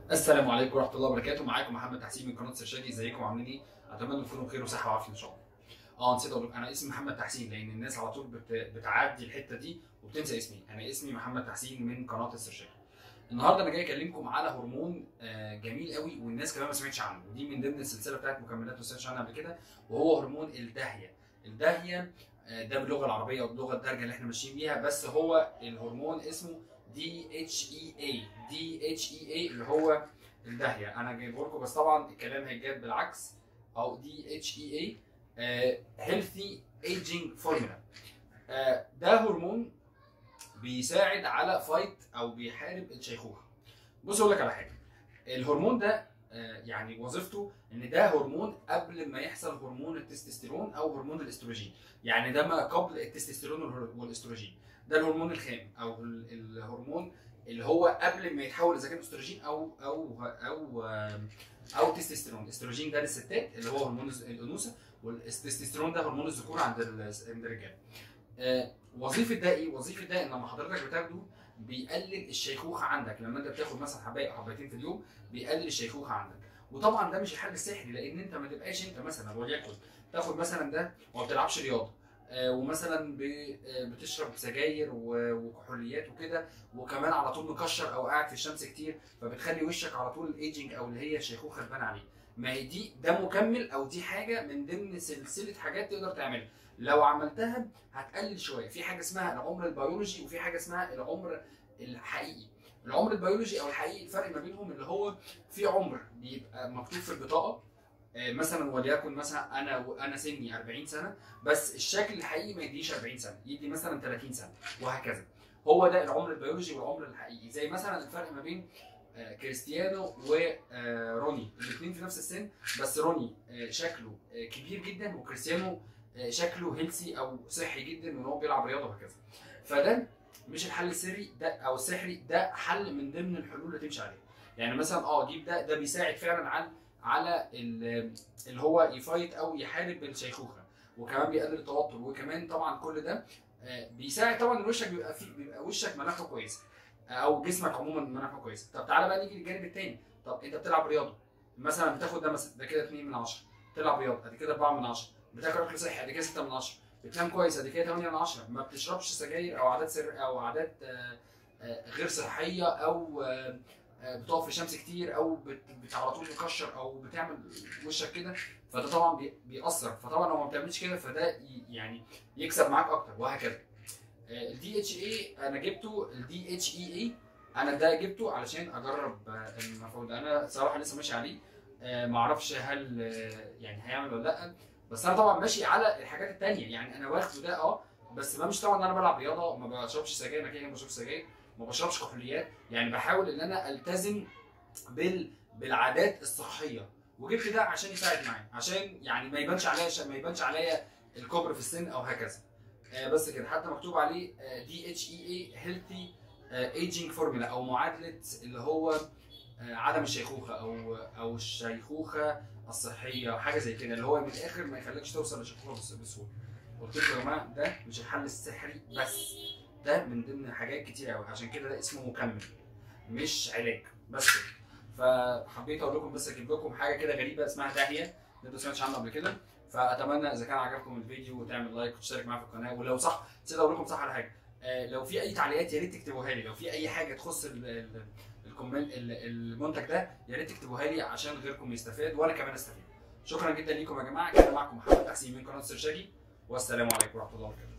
السلام عليكم ورحمه الله وبركاته معاكم محمد تحسين من قناه سرشاجي ازيكم عاملين ايه اتمنى تكونوا بخير وصحه وعافيه ان شاء الله اه نسيت اقول لكم انا اسمي محمد تحسين لان الناس على طول بت... بتعدي الحته دي وبتنسى اسمي انا اسمي محمد تحسين من قناه السرشاجي النهارده انا جاي اكلمكم على هرمون آه، جميل قوي والناس كمان ما سمعتش عنه ودي من ضمن السلسله بتاعت مكملات ما سمعتش عنها قبل كده وهو هرمون الدهيه الدهيه آه، ده باللغه العربيه او باللغه الدارجه اللي احنا ماشيين بيها بس هو الهرمون اسمه دي اتش اي اي دي اتش اي اي اللي هو الدهيه انا جايبه لكم بس طبعا الكلام هيتجاب بالعكس او دي اتش اي اي هيلثي ايجينج فورمولا ده هرمون بيساعد على فايت او بيحارب الشيخوخه بص اقول لك على حاجه الهرمون ده آه، يعني وظيفته ان ده هرمون قبل ما يحصل هرمون التستوستيرون او هرمون الاستروجين يعني ده ما قبل التستوستيرون والهر- والاستروجين ده الهرمون الخام او ال- الهرمون اللي هو قبل ما يتحول اذا كان استروجين او او او آم، او تستوستيرون الاستروجين ده للستات اللي هو هرمون الز- الانوثه والتستوستيرون ده هرمون الذكوره عند ال- عند الرجال آه، وظيفه ده ايه وظيفه ده ان لما حضرتك بتاخده بيقلل الشيخوخه عندك لما انت بتاخد مثلا حبايه او حبايتين في اليوم بيقلل الشيخوخه عندك وطبعا ده مش الحل السحري لان انت ما تبقاش انت مثلا وليكن تاخد مثلا ده وما بتلعبش رياضه آه، ومثلا ب- آه، بتشرب سجاير و- وكحوليات وكده وكمان على طول مكشر او قاعد في الشمس كتير فبتخلي وشك على طول الايجنج او اللي هي الشيخوخه تبان عليه ما هي دي ده مكمل او دي حاجه من ضمن سلسله حاجات تقدر تعملها لو عملتها هتقلل شويه في حاجه اسمها العمر البيولوجي وفي حاجه اسمها العمر الحقيقي العمر البيولوجي او الحقيقي الفرق ما بينهم اللي هو في عمر بيبقى مكتوب في البطاقه آه، مثلا وليكن مثلا انا انا سني 40 سنه بس الشكل الحقيقي ما يديش 40 سنه يدي مثلا 30 سنه وهكذا هو ده العمر البيولوجي والعمر الحقيقي زي مثلا الفرق ما بين آه، كريستيانو وروني الاثنين في نفس السن بس روني آه، شكله آه، كبير جدا وكريستيانو آه، شكله هيلسي او صحي جدا وان هو بيلعب رياضه وهكذا فده مش الحل السري ده او السحري ده حل من ضمن الحلول اللي تمشي عليها يعني مثلا اه جيب ده ده بيساعد فعلا على على ال- اللي هو يفايت او يحارب الشيخوخه وكمان بيقلل التوتر وكمان طبعا كل ده آه، بيساعد طبعا ان وشك بيبقى فيه بيبقى وشك مناخه كويسه آه، او جسمك عموما مناخه كويسه طب تعالى بقى نيجي للجانب الثاني طب انت بتلعب رياضه مثلا بتاخد ده مثلا ده كده 2 من 10 تلعب رياضه ادي كده 4 من 10 بتاكل اكل صحي ادي كده 6 من 10 بتنام كويس ادي كده 8 من 10 ما بتشربش سجاير او عادات سر او عادات آه، آه، غير صحيه او آه، آه، بتقف في الشمس كتير او بت بت- على طول مكشر او بتعمل وشك كده فده طبعا بي- بيأثر فطبعا لو ما بتعملش كده فده ي- يعني يكسب معاك اكتر وهكذا الدي اتش اي انا جبته الدي اتش اي اي انا ده جبته علشان اجرب آه، المفروض انا صراحه لسه ماشي عليه آه، ما اعرفش هل آه، يعني هيعمل ولا لا بس انا طبعا ماشي على الحاجات التانية يعني انا واخده ده اه بس بمشي طبعا ان انا بلعب رياضه ما بشربش سجاير انا كده كده ما بشربش سجاير ما بشربش كحوليات يعني بحاول ان انا التزم بال بالعادات الصحيه وجبت ده عشان يساعد معايا عشان يعني ما يبانش عليا ما يبانش عليا الكبر في السن او هكذا آه بس كده حتى مكتوب عليه دي اتش اي اي هيلثي ايجينج فورمولا او معادله اللي هو آه، عدم الشيخوخه او او الشيخوخه الصحيه حاجه زي كده اللي هو من الاخر ما يخليكش توصل لشيخوخه بس- بسهوله قلت لكم يا جماعه ده مش الحل السحري بس ده من ضمن حاجات كتير قوي عشان كده ده اسمه مكمل مش علاج بس كده. فحبيت اقول لكم بس اجيب لكم حاجه كده غريبه اسمها داهيه اللي انتوا ما سمعتش عنها قبل كده فاتمنى اذا كان عجبكم الفيديو وتعمل لايك وتشترك معايا في القناه ولو صح نسيت اقول لكم صح على حاجه آه، لو في اي تعليقات يا ريت تكتبوها لي لو في اي حاجه تخص ال- ال- الكومنت ال- المنتج ده يا ريت تكتبوها لي عشان غيركم يستفاد وانا كمان استفيد شكرا جدا ليكم يا جماعه كان معكم محمد تحسين من قناه سرشاجي والسلام عليكم ورحمه الله وبركاته